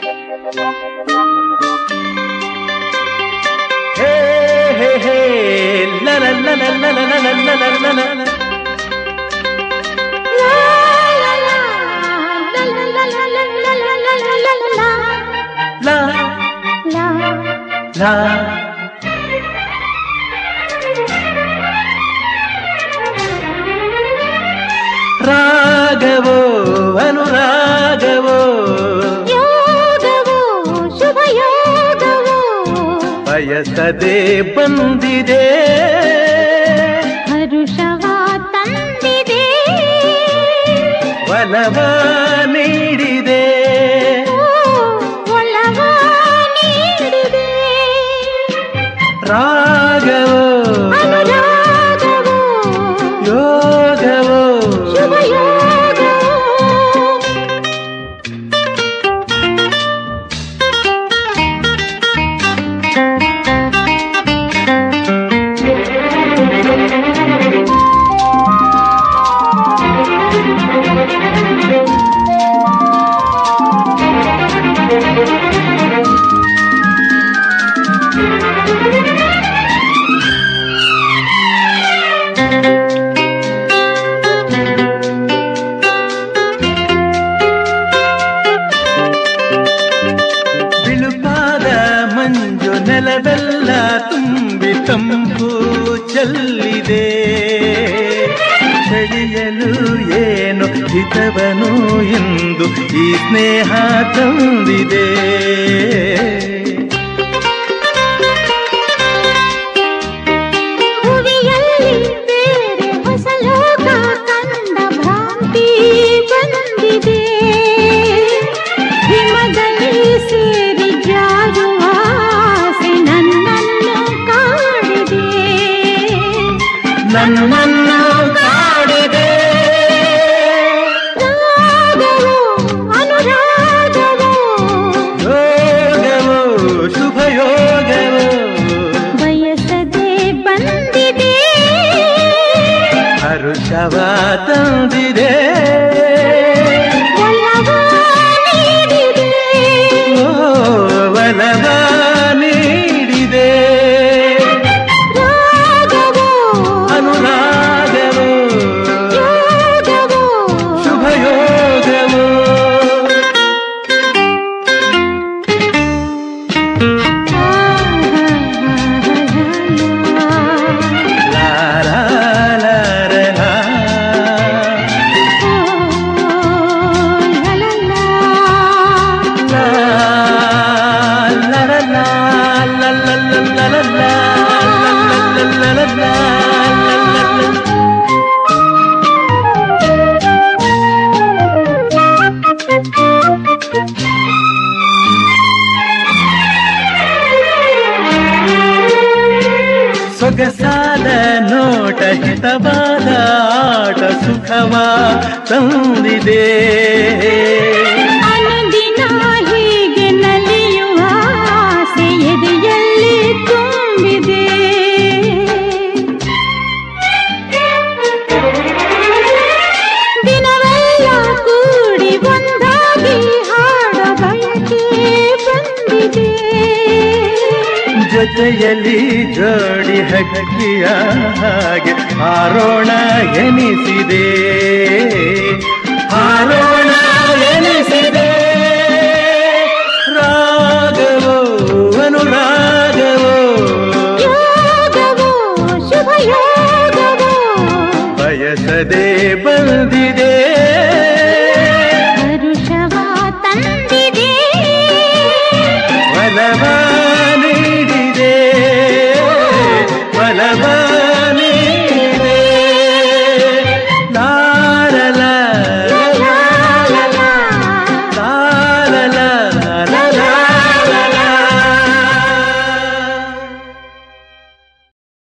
ಹೇ ಹೇ ಹೇ ಲ ಲ ಲ ಲ ಲ ಲ ಲ ಲ ಲ ಲ ಲ ಲ. ಲಾ ಲಾ ರಾಗವೋ ಅನುರಾಗವೋ ಬಯಸದೆ ಬಂದಿದೆ ಹರುಷವ ತಂದಿದೆ ಒಲವ ನೀಡಿದೆ ಒಲವ ನೀಡಿದೆ ರಾಗವೋ ಅನುರಾಗವೋ ಯೋಗವೋ ಶುಭಯೋಗವೋ ಬಿಳುಪಾದ ಮಂಜು ನೆಲವೆಲ್ಲ ತುಂಬಿ ತಂಪು ಚೆಲ್ಲಿದೆ ಚಳಿಯಲು ಏನು ಹಿತವನು ಎಂದು ಈ ಸ್ನೇಹ ತಂದಿದೆ ಭುವಿಯಲ್ಲಿ ಬೇರೆ ಹೊಸ ಲೋಕ ಕಂಡ ಭ್ರಾಂತಿ ಬಂದಿದೆ ಹಿಮದಲ್ಲಿ ಸೇರಿ ಜಾರುವ ಆಸೆ ನನ್ನನ್ನು ಕಾಡಿದೆ ನನ್ನನ್ನು ಕಾಡಿದೆ ರಾಗವೋ ಅನುರಾಗವೋ ಯೋಗವೋ ಶುಭ ಯೋಗವೋ ಬಯಸದೆ ಬಂದಿದೆ ಹರುಷವ ತಂದಿದೆ ಒಲವ ನೀಡಿದೆ ಓ ಒಲವ ನೀಡಿದೆ ರಾಗವೋ ಅನುರಾಗವೋ ಯೋಗವೋ ಶುಭ ಯೋಗವೋ ಲಾ ಲಾ ಲಾ ರ ಲಾ. ಲಾ ಲಾ ರ ಲಾ, ಲಾ ಲಾ ಲಾ ಲಾ ಲಾ ಲಾ, ಲಾ ಲಾ ಲಾ ಲಾ ಲಾ ಲಾ, ಲಾ ಲಾ ಲಾ. ಸೊಗಸಾದ ನೋಟ ಹಿತವಾದ ಆಟ ಸುಖವ ತಂದಿದೆ ಅನುದಿನ ಹೀಗೆ ನಲಿಯುವ ಆಸೆ ಎದೆಯಲ್ಲಿ ತುಂಬಿದೆ ದಿನವೆಲ್ಲ ಕೂಡಿ ಒಂದಾಗಿ ಹಾಡ ಬಯಕೆ ಬಂದಿದೆ ಜೊತೆಯಲ್ಲಿ ಜೋಡಿ ಹಕ್ಕಿಯ ಹಾಗೆ ಹಾರೋಣ ಎನಿಸಿದೆ ಹಾರೋಣ ಎನಿಸಿದೆ ರಾಗವೋ ಅನುರಾಗವೋ ಯೋಗವೋ ಶುಭ ಯೋಗವೋ ಬಯಸದೆ ಬಂದಿದೆ